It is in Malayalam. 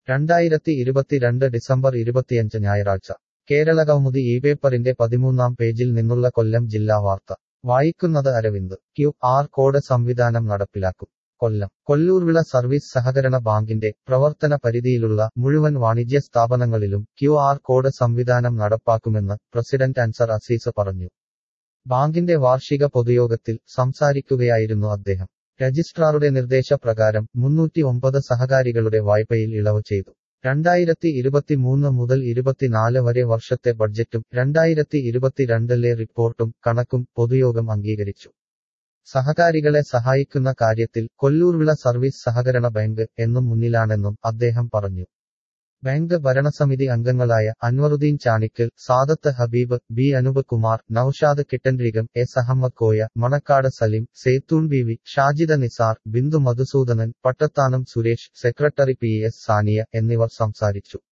രണ്ടായിരത്തി ഇരുപത്തിരണ്ട് ഡിസംബർ ഇരുപത്തിയഞ്ച് ഞായറാഴ്ച കേരളകൗമുദി ഈ പേപ്പറിന്റെ പതിമൂന്നാം പേജിൽ നിന്നുള്ള കൊല്ലം ജില്ലാ വാർത്ത വായിക്കുന്നത് അരവിന്ദ് ക്യു ആർ കോഡ് സംവിധാനം നടപ്പിലാക്കും കൊല്ലം കൊല്ലൂർവിള സർവീസ് സഹകരണ ബാങ്കിന്റെ പ്രവർത്തന പരിധിയിലുള്ള മുഴുവൻ വാണിജ്യ സ്ഥാപനങ്ങളിലും ക്യു ആർ കോഡ് സംവിധാനം നടപ്പാക്കുമെന്ന് പ്രസിഡന്റ് അൻസർ അസീസ് പറഞ്ഞു ബാങ്കിന്റെ വാർഷിക പൊതുയോഗത്തിൽ സംസാരിക്കുകയായിരുന്നു അദ്ദേഹം രജിസ്ട്രാറുടെ നിർദ്ദേശപ്രകാരം മുന്നൂറ്റി ഒമ്പത് സഹകാരികളുടെ വായ്പയിൽ ഇളവ് ചെയ്തു രണ്ടായിരത്തി ഇരുപത്തിമൂന്ന് മുതൽ ഇരുപത്തിനാല് വരെ വർഷത്തെ ബഡ്ജറ്റും രണ്ടായിരത്തി ഇരുപത്തിരണ്ടിലെ റിപ്പോർട്ടും കണക്കും പൊതുയോഗം അംഗീകരിച്ചു സഹകാരികളെ സഹായിക്കുന്ന കാര്യത്തിൽ കൊല്ലൂർവിള സർവീസ് സഹകരണ ബാങ്ക് എന്നും മുന്നിലാണെന്നും അദ്ദേഹം പറഞ്ഞു ബാങ്ക് ഭരണസമിതി അംഗങ്ങളായ അൻവറുദ്ദീൻ ചാണിക്കൽ സാദത്ത് ഹബീബ് ബി അനൂപ് കുമാർ നൌഷാദ് കിട്ടൻരീകം എസ് അഹമ്മദ് കോയ മണക്കാട് സലീം സേത്തൂൺ B V Shajida Nisar Bindu Madhusoodanan Pattathanam Suresh secretary P S Saniya എന്നിവർ സംസാരിച്ചു